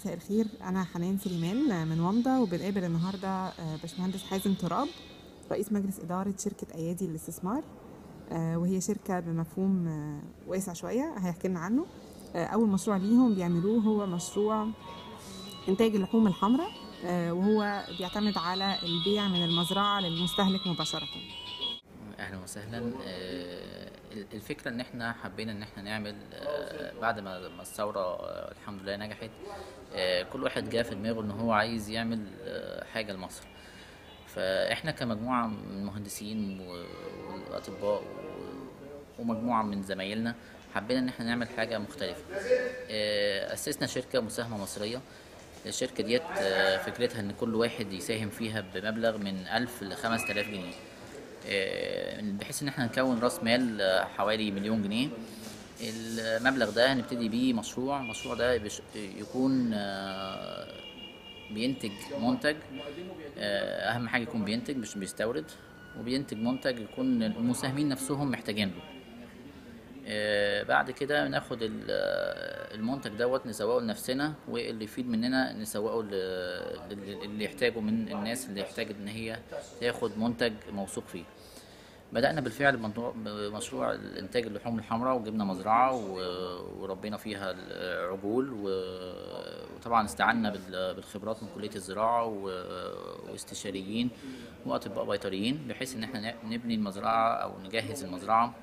مساء الخير أنا حنان سليمان من ومضة وبنقابل النهاردة آه، باشمهندس حازم تراب رئيس مجلس إدارة شركة أيادي للاستثمار آه، وهي شركة بمفهوم آه، واسع شوية هيحكي لنا عنه آه، أول مشروع ليهم بيعملوه هو مشروع إنتاج اللحوم الحمراء آه، وهو بيعتمد على البيع من المزرعة للمستهلك مباشرة اهلا وسهلا آه، الفكره ان احنا حبينا ان احنا نعمل آه، بعد ما ما الثوره آه، الحمد لله نجحت آه، كل واحد جه في دماغه ان هو عايز يعمل آه، حاجه لمصر فاحنا كمجموعه من المهندسين و- والاطباء و- ومجموعه من زمايلنا حبينا ان احنا نعمل حاجه مختلفه آه، اسسنا شركه مساهمه مصريه الشركه ديت آه، فكرتها ان كل واحد يساهم فيها بمبلغ من 1000 ل 5000 جنيه آه، بحيث ان احنا نكون راس مال آه، حوالي مليون جنيه المبلغ ده هنبتدي بيه مشروع المشروع ده بش- يكون آه، بينتج منتج آه، اهم حاجه يكون بينتج مش بيستورد وبينتج منتج يكون المساهمين نفسهم محتاجين له آه، بعد كده ناخد ال- آه، المنتج دوت نسوقه لنفسنا واللي يفيد مننا نسوقه ل- لل- اللي يحتاجه من الناس اللي يحتاج ان هي تاخد منتج موثوق فيه بدأنا بالفعل بموضوع- بمشروع الإنتاج اللحوم الحمراء وجبنا مزرعة و- وربينا فيها العجول و- وطبعا استعنا بال- بالخبرات من كلية الزراعة و- واستشاريين وأطباء بيطريين بحيث إن احنا نبني المزرعة أو نجهز المزرعة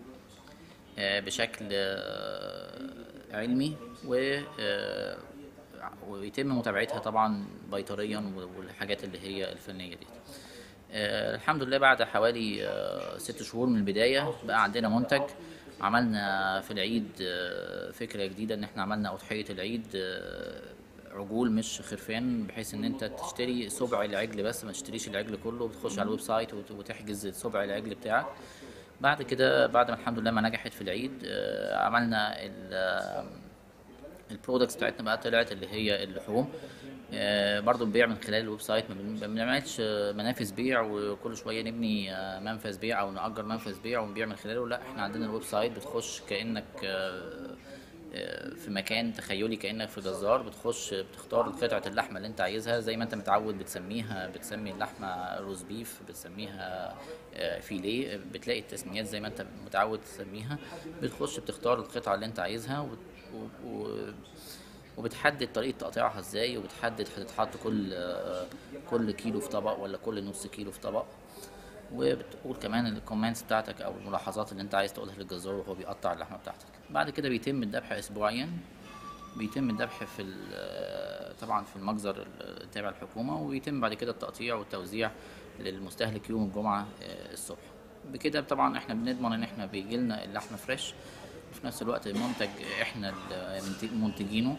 آه، بشكل آه، علمي و آه، ويتم متابعتها طبعا بيطريا والحاجات اللي هي الفنيه دي آه، الحمد لله بعد حوالي آه، ست شهور من البدايه بقى عندنا منتج عملنا في العيد آه، فكره جديده ان احنا عملنا اضحيه العيد آه، عجول مش خرفان بحيث ان انت تشتري سبع العجل بس ما تشتريش العجل كله بتخش على الويب سايت وت- وتحجز سبع العجل بتاعك بعد كده بعد ما الحمد لله ما نجحت في العيد آه، عملنا ال- آه، البرودكتس بتاعتنا بقى طلعت اللي هي اللحوم آه، برضو البيع من خلال الويب سايت ما بن- ما بنعملش آه، منافذ بيع وكل شويه نبني آه، منفذ بيع او نأجر منفذ بيع ونبيع من خلاله لا احنا عندنا الويب سايت بتخش كأنك آه، آه، في مكان تخيلي كأنك في جزار بتخش بتختار قطعة اللحمة اللي انت عايزها زي ما انت متعود بتسميها بتسمي اللحمة روز بيف بتسميها آه، فيليه بتلاقي التسميات زي ما انت متعود تسميها بتخش بتختار القطعة اللي انت عايزها وت- و... و... وبتحدد طريقة تقطيعها ازاي وبتحدد هتتحط كل آه، كل كيلو في طبق ولا كل نص كيلو في طبق وبتقول كمان الكومنتس بتاعتك او الملاحظات اللي انت عايز تقولها للجزار وهو بيقطع اللحمه بتاعتك بعد كده بيتم الذبح اسبوعيا بيتم الذبح في ال- طبعا في المجزر التابع للحكومه وبيتم بعد كده التقطيع والتوزيع للمستهلك يوم الجمعه آه، الصبح بكده طبعا احنا بنضمن ان احنا بيجي لنا اللحمه فريش وفي نفس الوقت المنتج احنا المنتج- منتجينه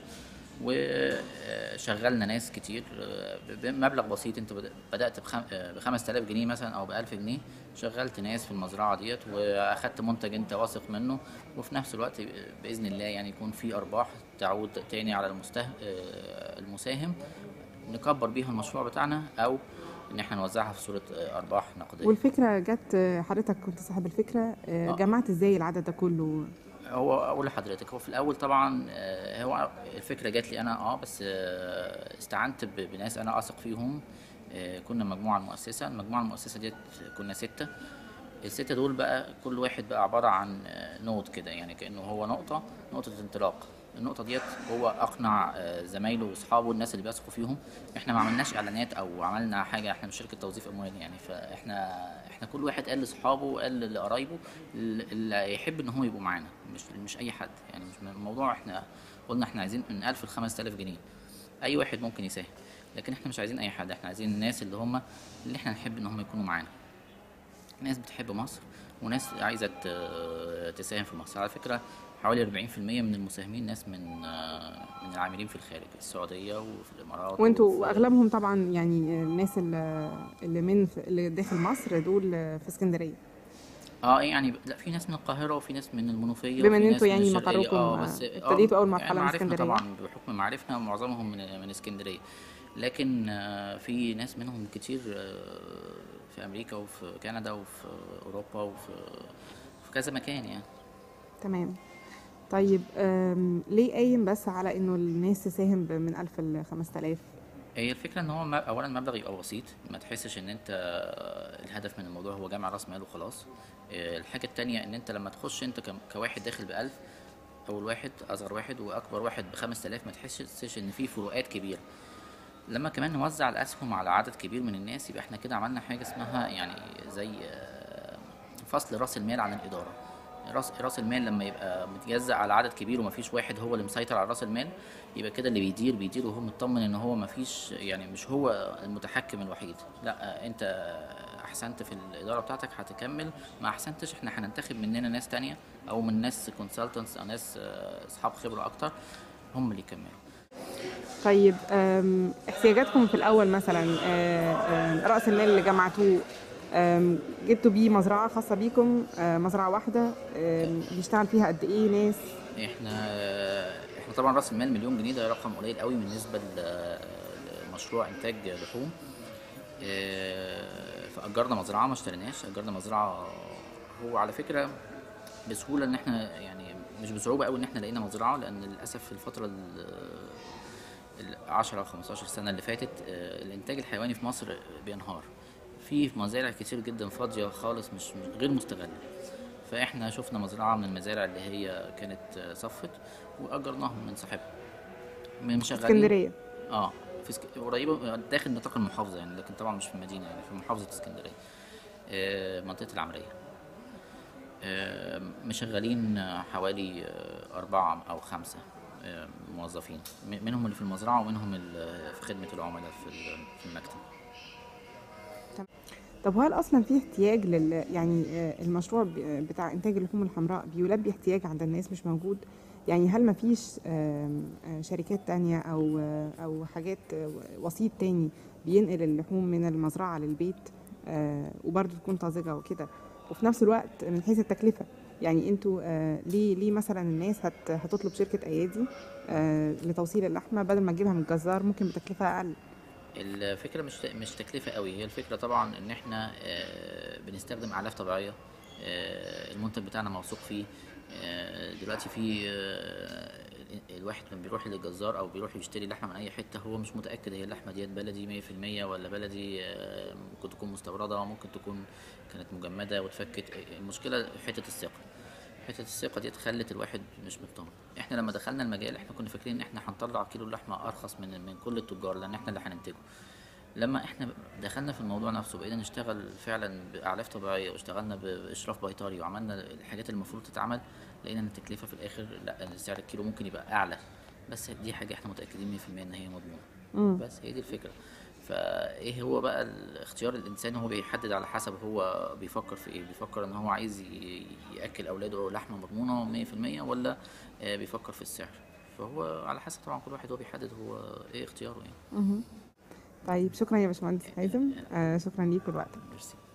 وشغلنا ناس كتير آه، بمبلغ بسيط انت بدأ- بدات ب 5000 جنيه مثلا او ب 1000 جنيه شغلت ناس في المزرعه ديت واخدت منتج انت واثق منه وفي نفس الوقت باذن الله يعني يكون في ارباح تعود تاني على المسته... آه، المساهم نكبر بيها المشروع بتاعنا او ان احنا نوزعها في صوره آه، ارباح نقديه والفكرة جت آه، حضرتك كنت صاحب الفكرة آه، آه. جمعت ازاي العدد ده كله هو اقول لحضرتك هو في الاول طبعا آه، هو الفكره جات لي انا اه بس آه، استعنت ب- بناس انا اثق فيهم آه، كنا مجموعه المؤسسه المجموعه المؤسسه ديت كنا سته السته دول بقى كل واحد بقى عباره عن آه، نوت كده يعني كانه هو نقطه نقطه انطلاق النقطه ديت هو اقنع آه، زمايله واصحابه الناس اللي بيثقوا فيهم احنا ما عملناش اعلانات او عملنا حاجه احنا مش شركه توظيف اموال يعني فاحنا احنا كل واحد قال لاصحابه وقال لقرايبه اللي يحب ان هو يبقوا معانا مش مش اي حد يعني مش من الموضوع احنا قلنا احنا عايزين من 1000 ل 5000 جنيه اي واحد ممكن يساهم لكن احنا مش عايزين اي حد احنا عايزين الناس اللي هم اللي احنا نحب ان هم يكونوا معانا ناس بتحب مصر وناس عايزه ت- تساهم في مصر على فكره حوالي 40% من المساهمين ناس من آه، من العاملين في الخارج السعوديه وفي الامارات وانتوا وفي- واغلبهم طبعا يعني الناس اللي اللي من اللي داخل مصر دول في اسكندريه اه يعني لا في ناس من القاهره وفي ناس من المنوفيه بما وفي ان ناس انتوا من يعني الشرقية. مقركم اه آه، بس ابتديتوا اول يعني مرحله من معرفنا اسكندريه طبعا بحكم معرفنا معظمهم من من اسكندريه لكن آه، في ناس منهم كتير آه، في امريكا وفي كندا وفي اوروبا وفي في كذا مكان يعني تمام طيب آم، ليه قايم بس على انه الناس تساهم ب- من 1000 ل 5000 هي الفكره ان هو م- اولا المبلغ يبقى بسيط ما تحسش ان انت الهدف من الموضوع هو جمع راس مال وخلاص آه، الحاجه التانية ان انت لما تخش انت كم- كواحد داخل بألف اول واحد اصغر واحد واكبر واحد بخمس تلاف ما تحسش ان في فروقات كبيره لما كمان نوزع الاسهم على عدد كبير من الناس يبقى احنا كده عملنا حاجه اسمها يعني زي آه، فصل راس المال عن الاداره راس راس المال لما يبقى متجزأ على عدد كبير ومفيش واحد هو اللي مسيطر على راس المال يبقى كده اللي بيدير بيدير وهو مطمن ان هو مفيش يعني مش هو المتحكم الوحيد لا انت احسنت في الاداره بتاعتك هتكمل ما احسنتش احنا هننتخب مننا ناس تانية او من ناس كونسلتنتس او ناس آه، اصحاب خبره اكتر هم اللي يكملوا طيب آم، احتياجاتكم في الاول مثلا آه، آم، راس المال اللي جمعتوه آم، جبتوا بيه مزرعه خاصه بيكم آه، مزرعه واحده آم، بيشتغل فيها قد ايه ناس احنا احنا طبعا راس المال مليون جنيه ده رقم قليل قوي بالنسبه ل- لمشروع انتاج لحوم اه، فاجرنا مزرعه ما اشتريناش اجرنا مزرعه هو على فكره بسهوله ان احنا يعني مش بصعوبه قوي ان احنا لقينا مزرعه لان للاسف في الفتره ال ال 10 او 15 سنه اللي فاتت اه، الانتاج الحيواني في مصر بينهار في مزارع كتير جدا فاضيه خالص مش مش- غير مستغله فاحنا شفنا مزرعه من المزارع اللي هي كانت اه، صفت واجرناهم من صاحبها من مشغلين اسكندريه اه في سك... قريبه داخل نطاق المحافظه يعني لكن طبعا مش في المدينه يعني في محافظه اسكندريه آه منطقه العمريه آه مشغلين آه، حوالي آه، أربعة أو خمسة آه، موظفين م- منهم اللي في المزرعة ومنهم اللي في خدمة العملاء في ال- في المكتب طب هل اصلا في احتياج لل يعني آه، المشروع ب- بتاع انتاج اللحوم الحمراء بيلبي احتياج عند الناس مش موجود يعني هل ما فيش شركات تانية او آه، او حاجات آه، وسيط تاني بينقل اللحوم من المزرعة للبيت آه، وبرضه تكون طازجة وكده وفي نفس الوقت من حيث التكلفة يعني انتوا آه، ليه ليه مثلا الناس هت هتطلب شركة ايادي آه، لتوصيل اللحمة بدل ما تجيبها من الجزار ممكن بتكلفة اقل الفكرة مش مش تكلفة قوي هي الفكرة طبعا ان احنا آه، بنستخدم اعلاف طبيعية آه، المنتج بتاعنا موثوق فيه آه، دلوقتي في آه، الواحد لما بيروح للجزار او بيروح يشتري لحمة من اي حتة هو مش متأكد هي اللحمة ديت بلدي مية في المية ولا بلدي آه، ممكن تكون مستوردة ممكن تكون كانت مجمدة واتفكت المشكلة حتة الثقة حته الثقه دي خلت الواحد مش مطمن احنا لما دخلنا المجال احنا كنا فاكرين ان احنا هنطلع كيلو اللحمه ارخص من من كل التجار لان احنا اللي هننتجه لما احنا دخلنا في الموضوع نفسه بقينا نشتغل فعلا باعلاف طبيعيه واشتغلنا ب- باشراف بيطري وعملنا الحاجات اللي المفروض تتعمل لقينا ان التكلفه في الاخر لا سعر الكيلو ممكن يبقى اعلى بس دي حاجه احنا متاكدين 100% ان هي مضمونه بس هي دي الفكره فايه هو بقى الاختيار الانسان هو بيحدد على حسب هو بيفكر في ايه بيفكر ان هو عايز ي- ياكل اولاده لحمه مضمونه 100% ولا آه، بيفكر في السعر فهو على حسب طبعا كل واحد هو بيحدد هو ايه اختياره يعني طيب شكرا يا باشمهندس حازم آه، شكرا ليك ولوقتك ميرسي